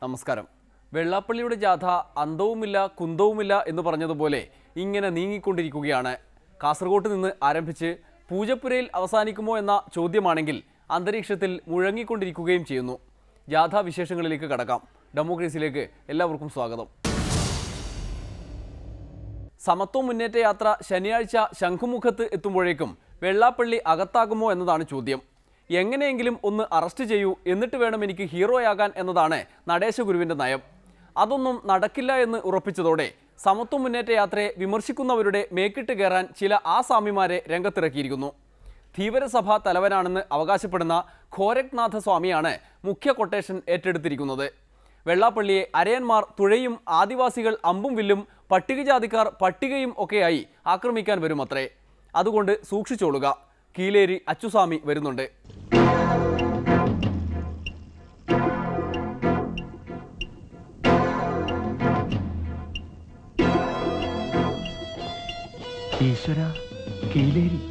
നമസ്കാരം വെള്ളാപ്പള്ളിയുടെ ജാഥ അന്തവുമില്ല കുന്തവുമില്ല എന്ന് പറഞ്ഞതുപോലെ ഇങ്ങനെ നീങ്ങിക്കൊണ്ടിരിക്കുകയാണ് കാസർഗോട്ട് നിന്ന് ആരംഭിച്ച് പൂജപ്പുരയിൽ അവസാനിക്കുമോ എന്ന ചോദ്യമാണെങ്കിൽ അന്തരീക്ഷത്തിൽ മുഴങ്ങിക്കൊണ്ടിരിക്കുകയും ചെയ്യുന്നു ജാഥാ വിശേഷങ്ങളിലേക്ക് കടക്കാം ഡെമോക്രസിയിലേക്ക് എല്ലാവർക്കും സ്വാഗതം സമത്വ മുന്നേറ്റ യാത്ര ശനിയാഴ്ച ശംഖുമുഖത്ത് എത്തുമ്പോഴേക്കും വെള്ളാപ്പള്ളി അകത്താകുമോ എന്നതാണ് ചോദ്യം എങ്ങനെയെങ്കിലും ഒന്ന് അറസ്റ്റ് ചെയ്യൂ എന്നിട്ട് വേണം എനിക്ക് ഹീറോയാകാൻ എന്നതാണ് നടേശഗുരുവിൻ്റെ നയം അതൊന്നും നടക്കില്ല എന്ന് ഉറപ്പിച്ചതോടെ സമത്വ മുന്നേറ്റ യാത്രയെ വിമർശിക്കുന്നവരുടെ മേക്കിട്ട് കയറാൻ ചില ആസാമിമാരെ രംഗത്തിറക്കിയിരിക്കുന്നു ധീവരസഭ തലവനാണെന്ന് അവകാശപ്പെടുന്ന ഖോരക്നാഥ സ്വാമിയാണ് മുഖ്യ കൊട്ടേഷൻ ഏറ്റെടുത്തിരിക്കുന്നത് വെള്ളാപ്പള്ളിയെ അരയന്മാർ തുഴയും ആദിവാസികൾ അമ്പും വില്ലും പട്ടികജാതിക്കാർ പട്ടികയും ഒക്കെയായി ആക്രമിക്കാൻ വരുമത്രേ അതുകൊണ്ട് സൂക്ഷിച്ചോളുക കീലേരി അച്ചുസ്വാമി വരുന്നുണ്ട് ഈശ്വര കീലേരി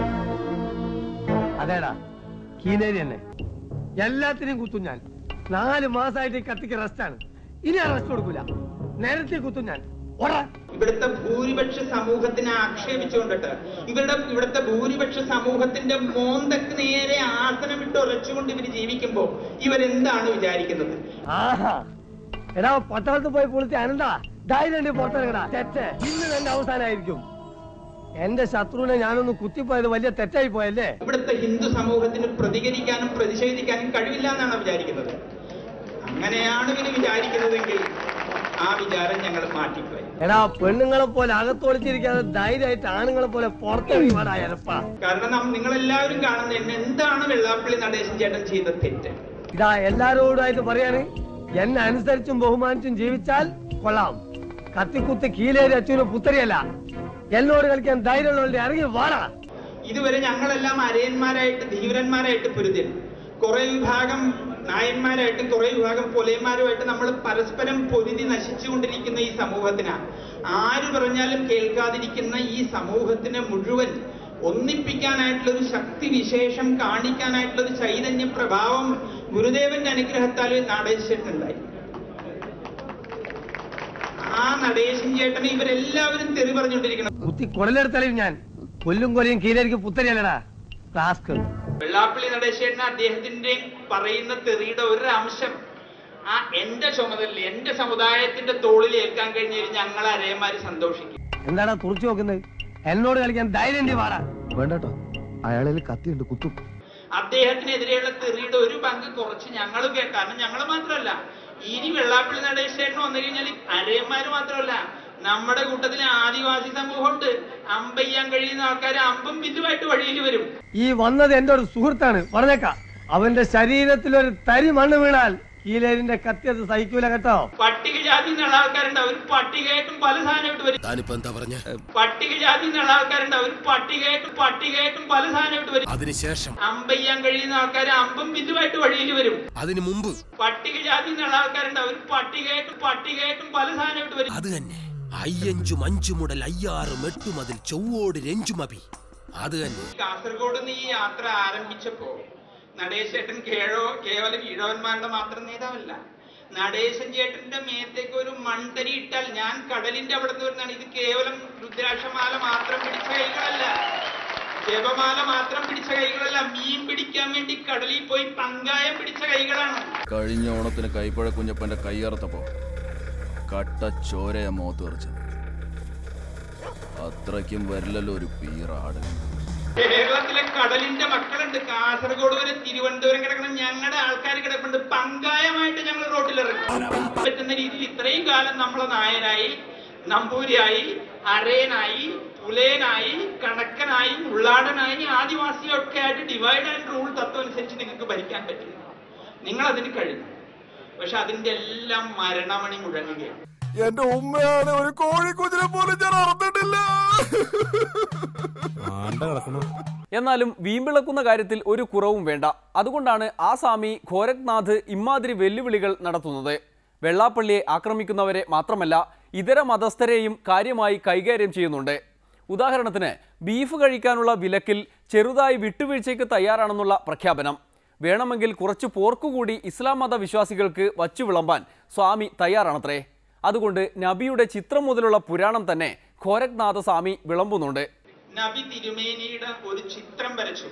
അതേടാ കീലേരി തന്നെ എല്ലാത്തിനെയും കുത്തും ഞാൻ നാല് മാസമായിട്ട് ഈ കത്തിക്ക് റെസ്റ്റാണ് ഇനി ആ റെസ്റ്റ് കൊടുക്കൂല നേരത്തെ കുത്തും ഞാൻ ഓടാ ഇവിടുത്തെ ഭൂരിപക്ഷ സമൂഹത്തിനെ ആക്ഷേപിച്ചുകൊണ്ടിട്ട് ഇവരുടെ ഇവിടുത്തെ ഭൂരിപക്ഷ സമൂഹത്തിന്റെ മോന്തക്ക് നേരെ ആസനം ഇട്ട് ഉറച്ചുകൊണ്ട് ഇവർ ജീവിക്കുമ്പോ ഇവരെന്താണ് വിചാരിക്കുന്നത് ആഹാ എടാ പട്ടണത്ത് പോയി പൊളിച്ച് അനന്താ ധൈര്യം പുറത്തിറങ്ങടാ തെറ്റ് ഇന്ന് തന്നെ അവസാനമായിരിക്കും എന്റെ ശത്രുവിനെ ഞാനൊന്ന് കുത്തിപ്പോയത് വലിയ തെറ്റായി പോയല്ലേ ഇവിടുത്തെ ഹിന്ദു സമൂഹത്തിന് പ്രതികരിക്കാനും പ്രതിഷേധിക്കാനും കഴിവില്ല എന്നാണ് വിചാരിക്കുന്നത് അങ്ങനെയാണ് ഇവര് വിചാരിക്കുന്നതെങ്കിൽ ആ വിചാരം ഞങ്ങൾ മാറ്റിപ്പോയി എടാ പെണ്ണുങ്ങളെ പോലെ അകത്തൊളിച്ചിരിക്കാതെ ധൈര്യമായിട്ട് ആണുങ്ങളെ പോലെ പുറത്തിറങ്ങി വേടാ എരപ്പാ കാരണം നാം നിങ്ങളെല്ലാവരും കാണുന്ന എന്നെ എന്താണ് വെള്ളാപ്പള്ളി നടേശൻ ചേട്ടൻ ചെയ്ത തെറ്റ് ഇതാ എല്ലാരോടായിട്ട് പറയാണ് എന്നെ അനുസരിച്ചും ബഹുമാനിച്ചും ജീവിച്ചാൽ കൊള്ളാം കത്തിക്കുത്തി കീലേരി അച്ഛനും പുത്തരിയല്ല എന്നോട് കളിക്കാൻ ധൈര്യമുള്ളവരുടെ ഇറങ്ങി വാടാ ഇതുവരെ ഞങ്ങളെല്ലാം അരയന്മാരായിട്ട് ധീവരന്മാരായിട്ട് പൊരുതി കുറെ വിഭാഗം നായന്മാരായിട്ടും കുറെ വിഭാഗം പൊലയന്മാരുമായിട്ട് നമ്മൾ പരസ്പരം പൊരുതി നശിച്ചുകൊണ്ടിരിക്കുന്ന ഈ സമൂഹത്തിന് ആര് പറഞ്ഞാലും കേൾക്കാതിരിക്കുന്ന ഈ സമൂഹത്തിനെ മുഴുവൻ ഒന്നിപ്പിക്കാനായിട്ടുള്ള ഒരു ശക്തി വിശേഷം കാണിക്കാനായിട്ടുള്ള ഒരു ചൈതന്യ പ്രഭാവം ഗുരുദേവന്റെ അനുഗ്രഹത്താൽ നടേശിട്ടുണ്ടായി ആ നടേശൻ ചേട്ടനെ ഇവരെല്ലാവരും തെറി പറഞ്ഞുകൊണ്ടിരിക്കണം കുത്തി കുടലെടുത്തലയും ഞാൻ കൊല്ലും കൊലയും കീലേരിക്ക് പുത്തരിയല്ലടാ റാസ്കൾ വെള്ളാപ്പള്ളി നടേശേട്ടന് അദ്ദേഹത്തിന്റെ പറയുന്ന തെറിയുടെ ഒരു അംശം ആ എന്റെ ചുമതല എന്റെ സമുദായത്തിന്റെ തോളിൽ ഏൽക്കാൻ കഴിഞ്ഞാൽ ഞങ്ങൾ അരയന്മാര് സന്തോഷിക്കും എന്താടാ തുറച്ചു നോക്കുന്നത് എന്നോട് കളിക്കാൻ ധൈര്യം ഉണ്ട് വാടാ വേണ്ടട്ടോ അയാളിൽ കത്തിയുണ്ട് കുത്തും അദ്ദേഹത്തിനെതിരെയുള്ള തെറിയുടെ ഒരു പങ്ക് കുറച്ച് ഞങ്ങളും കേൾക്കാം കാരണം ഞങ്ങൾ മാത്രമല്ല ഇനി വെള്ളാപ്പള്ളി നടേശേട്ടൻ വന്നു കഴിഞ്ഞാൽ അരയന്മാര് മാത്രമല്ല നമ്മുടെ കൂട്ടത്തിൽ ആദിവാസി സമൂഹമുണ്ട് അമ്പയ്യാൻ കഴിയുന്ന ആൾക്കാർ അമ്പും വില്ലുമായിട്ട് വഴിയിൽ വരും ഈ വന്നത് എന്റെ ഒരു സുഹൃത്താണ് പറഞ്ഞേക്കാം അവന്റെ ശരീരത്തിൽ ഒരു തരി മണ്ണ് വീണാൽ കീലേരിന്റെ കത്തി അത് സഹിക്കൂല കേട്ടോ പട്ടികജാതി എന്നുള്ള ആൾക്കാരുണ്ട് അവർ പട്ടികയായിട്ടും പല സാധനമായിട്ട് വരും താനിപ്പോ എന്താ പറഞ്ഞ പട്ടികജാതി എന്നുള്ള ആൾക്കാരുണ്ട് അവർ പട്ടികയായിട്ടും പട്ടികയായിട്ടും പല സാധനമായിട്ട് വരും അതിനുശേഷം അമ്പയ്യാൻ കഴിയുന്ന ആൾക്കാർ അമ്പും വില്ലുമായിട്ട് വഴിയിൽ വരും അതിനു മുമ്പ് പട്ടികജാതി എന്നുള്ള ആൾക്കാരുണ്ട് അവർ പട്ടികയായിട്ടും പട്ടികയായിട്ടും പല സാധനമായിട്ട് വരും അത് തന്നെ അയ്യഞ്ചും അഞ്ചു മുതൽ അയ്യാറും എട്ടും അതിൽ ചൊവ്വോട് രഞ്ജുമപി അത് തന്നെ കാസർഗോഡ് നിന്ന് ഈ യാത്ര ആരംഭിച്ചപ്പോ നടേശേട്ടൻ കേഴോ കേവലം ഇഴവന്മാരുടെ മാത്രം നേതാവല്ല നടേശൻ ചേട്ടന്റെ മേത്തേക്ക് ഒരു മൺതരി ഇട്ടാൽ ഞാൻ കടലിന്റെ അവിടെ നിന്ന് വരുന്നതാണ് ഇത് കേവലം രുദ്രാക്ഷമാല മാത്രം പിടിച്ച കൈകളല്ല ജപമാല മാത്രം പിടിച്ച കൈകളല്ല മീൻ പിടിക്കാൻ വേണ്ടി കടലിൽ പോയി പങ്കായം പിടിച്ച കൈകളാണ് കഴിഞ്ഞ ഓണത്തിന് കൈപ്പഴ കുഞ്ഞപ്പന്റെ കയ്യറുത്തപ്പോ കട്ട ചോരയ മുഖത്ത് തെറിച്ചത് അത്രയ്ക്കും വരില്ലല്ലോ ഒരു പീറാട് കേരളത്തിലെ കടലിന്റെ മക്കളുണ്ട് കാസർഗോഡ് വരെ തിരുവനന്തപുരം കിടക്കണം ഞങ്ങളുടെ ആൾക്കാർ കിടപ്പുണ്ട് പങ്കായമായിട്ട് ഞങ്ങൾ റോട്ടിലിറങ്ങും പറ്റുന്ന രീതിയിൽ ഇത്രയും കാലം നമ്മളെ നായനായി നമ്പൂരിയായി അരയനായി പുലയനായി കണക്കനായി ഉള്ളാടനായി ആദിവാസിയൊക്കെ ആയിട്ട് ഡിവൈഡ് ആൻഡ് റൂൾ തത്വം അനുസരിച്ച് നിങ്ങൾക്ക് ഭരിക്കാൻ പറ്റും നിങ്ങൾ അതിന് കഴിഞ്ഞു പക്ഷെ അതിന്റെ എല്ലാം മരണമണി മുഴങ്ങുകയാണ് എന്റെ ഉമ്മയാണ് ഒരു കോഴിക്കുതിരെ പോലും ഞാൻ അറന്നിട്ടില്ല എന്നാലും വീമ്പിളക്കുന്ന കാര്യത്തിൽ ഒരു കുറവും വേണ്ട അതുകൊണ്ടാണ് ആ സ്വാമി ഖോരക്നാഥ് ഇമാതിരി വെല്ലുവിളികൾ നടത്തുന്നത് വെള്ളാപ്പള്ളിയെ ആക്രമിക്കുന്നവരെ മാത്രമല്ല ഇതര മതസ്ഥരെയും കാര്യമായി കൈകാര്യം ചെയ്യുന്നുണ്ട് ഉദാഹരണത്തിന് ബീഫ് കഴിക്കാനുള്ള വിലക്കിൽ ചെറുതായി വിട്ടുവീഴ്ചയ്ക്ക് തയ്യാറാണെന്നുള്ള പ്രഖ്യാപനം വേണമെങ്കിൽ കുറച്ച് പോർക്ക് കൂടി ഇസ്ലാം മത വിശ്വാസികൾക്ക് വച്ചു വിളമ്പാൻ സ്വാമി തയ്യാറാണത്രേ അതുകൊണ്ട് നബിയുടെ ചിത്രം മുതലുള്ള പുരാണം തന്നെ ഖോരക്നാഥ സ്വാമി വിളമ്പുന്നുണ്ട് നബി തിരുമേനിയുടെ ഒരു ചിത്രം വരച്ചു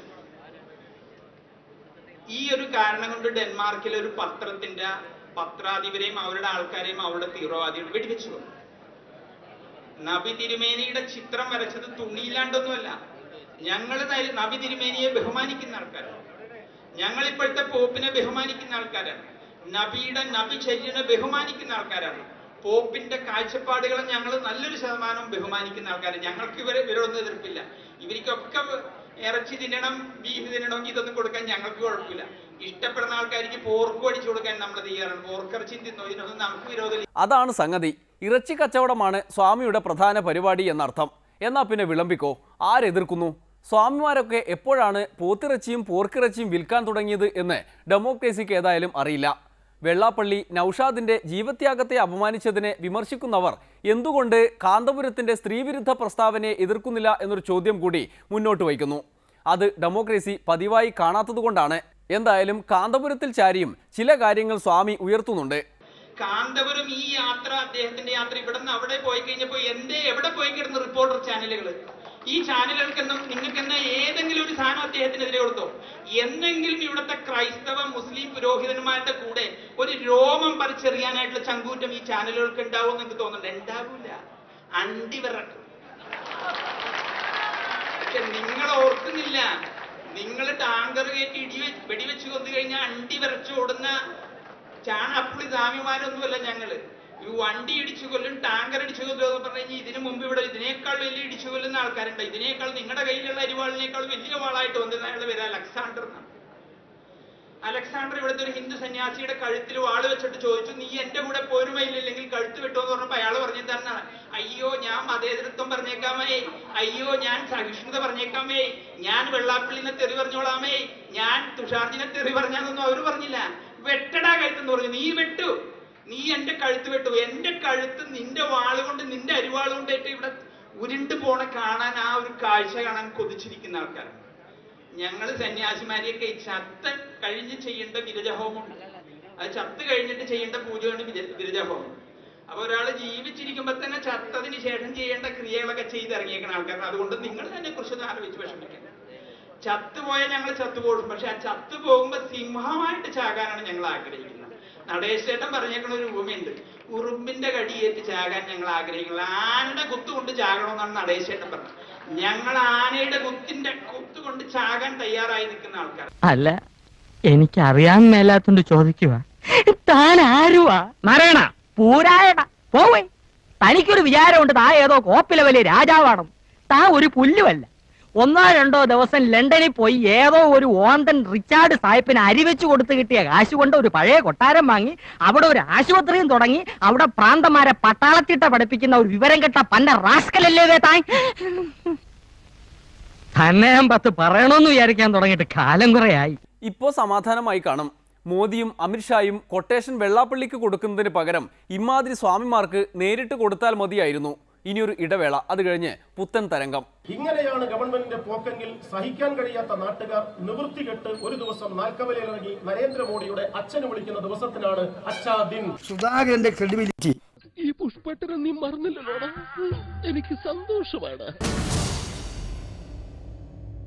ഈ ഒരു കാരണം കൊണ്ട് ഡെൻമാർക്കിലെ ഒരു പത്രത്തിന്റെ പത്രാധിപരെയും അവരുടെ ആൾക്കാരെയും അവരുടെ തീവ്രവാദികൾ വെടിവെച്ചു കൊന്നു. നബി തിരുമേനിയുടെ ചിത്രം വരച്ചത് തുണിയില്ലാണ്ടൊന്നുമല്ല ഞങ്ങൾ നബി തിരുമേനിയെ ബഹുമാനിക്കുന്ന ആൾക്കാരാണ് ഞങ്ങൾ ഇപ്പോഴത്തെ പോപ്പിനെ ബഹുമാനിക്കുന്ന ആൾക്കാരാണ് നബിയുടെ നബി ചര്യനെ ബഹുമാനിക്കുന്ന ആൾക്കാരാണ് പോപ്പിന്റെ കാഴ്ചപ്പാടുകളെ ഞങ്ങൾ നല്ലൊരു ശതമാനം ബഹുമാനിക്കുന്ന ആൾക്കാരാണ് ഞങ്ങൾക്ക് ഇവരെ ഇവരൊന്നും എതിർപ്പില്ല ഇവർക്കൊക്കെ ഇറച്ചി തിന്നണം ബീഫ് തിന്നണമെങ്കിൽ ഇതൊന്നും കൊടുക്കാൻ ഞങ്ങൾക്ക് കുഴപ്പമില്ല ഇഷ്ടപ്പെടുന്ന ആൾക്കാർക്ക് പോർക്ക് അടിച്ചു കൊടുക്കാൻ നമ്മൾ തയ്യാറാണ് പോർക്കിറച്ചി തിന്നോ ഇതിനൊന്നും നമുക്ക് വിരോധമില്ല അതാണ് സംഗതി ഇറച്ചി കച്ചവടമാണ് സ്വാമിയുടെ പ്രധാന പരിപാടി എന്നർത്ഥം എന്നാ പിന്നെ വിളമ്പിക്കോ ആരെതിർക്കുന്നു സ്വാമിമാരൊക്കെ എപ്പോഴാണ് പോത്തിറച്ചിയും പോർക്കിറച്ചിയും വിൽക്കാൻ തുടങ്ങിയത് എന്ന് ഡെമോക്രസിക്ക് ഏതായാലും അറിയില്ല വെള്ളാപ്പള്ളി നൌഷാദിന്റെ ജീവത്യാഗത്തെ അപമാനിച്ചതിനെ വിമർശിക്കുന്നവർ എന്തുകൊണ്ട് കാന്തപുരത്തിന്റെ സ്ത്രീവിരുദ്ധ പ്രസ്താവനയെ എതിർക്കുന്നില്ല എന്നൊരു ചോദ്യം കൂടി മുന്നോട്ട് വയ്ക്കുന്നു അത് ഡെമോക്രസി പതിവായി കാണാത്തതുകൊണ്ടാണ് എന്തായാലും കാന്തപുരത്തിൽ ചാരിയും ചില കാര്യങ്ങൾ സ്വാമി ഉയർത്തുന്നുണ്ട് കാന്തപുരം ഈ യാത്ര അദ്ദേഹത്തിന്റെ യാത്ര ഇവിടെ നിന്ന് അവിടെ പോയി കഴിഞ്ഞപ്പോ എന്തേ എവിടെ പോയി കിടന്ന് റിപ്പോർട്ടർ ചാനലുകൾ ഈ ചാനലുകൾക്കെന്നും നിങ്ങൾക്ക് എന്നാ ഏതെങ്കിലും ഒരു സാധനം അദ്ദേഹത്തിനെതിരെ കൊടുത്തോ എന്തെങ്കിലും ഇവിടുത്തെ ക്രൈസ്തവ മുസ്ലിം പുരോഹിതന്മാരുടെ കൂടെ ഒരു രോമം പറിച്ചെറിയാനായിട്ടുള്ള ചങ്കൂറ്റം ഈ ചാനലുകൾക്ക് ഉണ്ടാവും എന്ന് എനിക്ക് തോന്നുന്നുണ്ട് ഉണ്ടാവില്ല അണ്ടിവിറക്കും പക്ഷെ നിങ്ങൾ ഓർക്കുന്നില്ല നിങ്ങൾ ടാങ്കർ കയറ്റി ഇടി വെച്ച് വെടിവെച്ച് കൊന്നു കഴിഞ്ഞാൽ അണ്ടി വിറച്ച് ഓടുന്ന ചാണാപ്പുളി സ്വാമിമാരൊന്നുമല്ല ഞങ്ങള് ഈ വണ്ടി ഇടിച്ചു കൊല്ലും ടാങ്കർ ഇടിച്ചു കൊല്ലും എന്ന് പറഞ്ഞു കഴിഞ്ഞാൽ ഇതിനു മുമ്പ് ഇവിടെ ഇതിനേക്കാൾ വലിയ ഇടിച്ചു കൊല്ലുന്ന ആൾക്കാരുണ്ട് ഇതിനേക്കാൾ നിങ്ങളുടെ കയ്യിലുള്ള അരിവാളിനേക്കാൾ വലിയ വാളായിട്ട് വന്നിരുന്ന അയാളുടെ പേര് അലക്സാണ്ടർ എന്നാണ് അലക്സാണ്ടർ ഇവിടുത്തെ ഒരു ഹിന്ദു സന്യാസിയുടെ കഴുത്തിൽ വാള് വെച്ചിട്ട് ചോദിച്ചു നീ എന്റെ കൂടെ പോരുമയില്ലെങ്കിൽ കഴുത്ത് വിട്ടോ എന്ന് പറഞ്ഞപ്പോ അയാൾ പറഞ്ഞു തന്നാണ് അയ്യോ ഞാൻ മതേതരത്വം പറഞ്ഞേക്കാമേ അയ്യോ ഞാൻ സഹിഷ്ണുത പറഞ്ഞേക്കാമേ ഞാൻ വെള്ളാപ്പള്ളിനെ തെറി പറഞ്ഞോളാമേ ഞാൻ തുഷാർജിനെ തെറി പറഞ്ഞാന്നൊന്നും അവര് പറഞ്ഞില്ല വെട്ടടാ കഴുത്തെന്ന് പറഞ്ഞു നീ വെട്ടു നീ എന്റെ കഴുത്ത് വെട്ടു എന്റെ കഴുത്ത് നിന്റെ വാള് കൊണ്ട് നിന്റെ അരിവാള് കൊണ്ടേറ്റ് ഇവിടെ ഉരുണ്ടു പോണ കാണാൻ ആ ഒരു കാഴ്ച കാണാൻ കൊതിച്ചിരിക്കുന്ന ആൾക്കാരാണ് ഞങ്ങൾ സന്യാസിമാരെയൊക്കെ ഈ ചത്ത് കഴിഞ്ഞ് ചെയ്യേണ്ട വിരജഹോമമുണ്ട് അത് ചത്ത് കഴിഞ്ഞിട്ട് ചെയ്യേണ്ട പൂജയാണ് വിര- വിരജഹോമം അപ്പൊ ഒരാള് ജീവിച്ചിരിക്കുമ്പോ തന്നെ ചത്തതിന് ശേഷം ചെയ്യേണ്ട ക്രിയകളൊക്കെ ചെയ്തിറങ്ങിയേക്കുന്ന ആൾക്കാരാണ് അതുകൊണ്ട് നിങ്ങൾ തന്നെ കുറിച്ചൊന്ന് ആലോചിച്ച് വിഷമിക്കണം ചത്തുപോയ ഞങ്ങൾ ചത്തുപോകും പക്ഷെ ആ ചത്തുപോകുമ്പോ സിംഹമായിട്ട് ചാകാനാണ് ഞങ്ങൾ ആഗ്രഹിക്കുന്നത് നടേശേട്ടൻ പറഞ്ഞേക്കണ ഒരു ഭൂമിയുണ്ട് ഉറുമ്പിന്റെ കടിയേറ്റ് ചാകാൻ ഞങ്ങൾ ആഗ്രഹിക്കുന്നത് ആനയുടെ കുത്ത് കൊണ്ട് ചാകണമെന്നാണ് നടേശേട്ടൻ പറഞ്ഞത് ഞങ്ങൾ ആനയുടെ കുത്തിന്റെ കുത്ത് കൊണ്ട് ചാകാൻ തയ്യാറായി നിൽക്കുന്ന ആൾക്കാർ അല്ല എനിക്ക് അറിയാൻ മേലാത്തോണ്ട് ചോദിക്കുക താൻ ആരുവാ മരണ പൂരായണ പോവേ തനിക്കൊരു വിചാരമുണ്ട് താ ഏതോ കോപ്പിലെ വലിയ രാജാവാണ് താ ഒരു പുല്ലുമല്ല ഒന്നോ രണ്ടോ ദിവസം ലണ്ടനിൽ പോയി ഏതോ ഒരു ഓന്തൻ റിച്ചാർഡ് സാഹിബിന് അരിവെച്ച് കൊടുത്ത് കിട്ടിയ കാശ് കൊണ്ട് ഒരു പഴയ കൊട്ടാരം വാങ്ങി അവിടെ ഒരു ആശുപത്രിയും തുടങ്ങി അവിടെ പ്രാന്തമാരെ പട്ടാളത്തിട്ട പഠിപ്പിക്കുന്ന ഒരു വിവരം കെട്ട പന്ന റാസ്കലല്ലേ വേ താൻ തന്നെ ഞാൻ പത്ത് പറയണമെന്ന് വിചാരിക്കാൻ തുടങ്ങിയിട്ട് കാലം കുറയായി ഇപ്പോൾ സമാധാനമായി കാണും മോദിയും അമിത്ഷായും കൊട്ടേഷൻ വെള്ളാപ്പള്ളിക്ക് കൊടുക്കുന്നതിന് പകരം ഇമാതിരി സ്വാമിമാർക്ക് നേരിട്ട് കൊടുത്താൽ മതിയായിരുന്നു ഇനിയൊരു ഇടവേള അത് കഴിഞ്ഞ് പുത്തൻ തരംഗം ഇങ്ങനെയാണ് ഗവൺമെന്റിന്റെ പോക്കെങ്കിൽ സഹിക്കാൻ കഴിയാത്ത നാട്ടുകാർ നിവൃത്തി കെട്ട് ഒരു ദിവസം നാൽക്കവലയിലിറങ്ങി നരേന്ദ്രമോദിയുടെ അച്ഛന് വിളിക്കുന്ന ദിവസത്തിനാണ് അച്ഛാ ദിൻ സുധാകരന്റെ ക്രെഡിബിലിറ്റി ഈ പുഷ്പട്ടനെ നീ മറന്നില്ലല്ലോടാ എനിക്ക് സന്തോഷമാണ്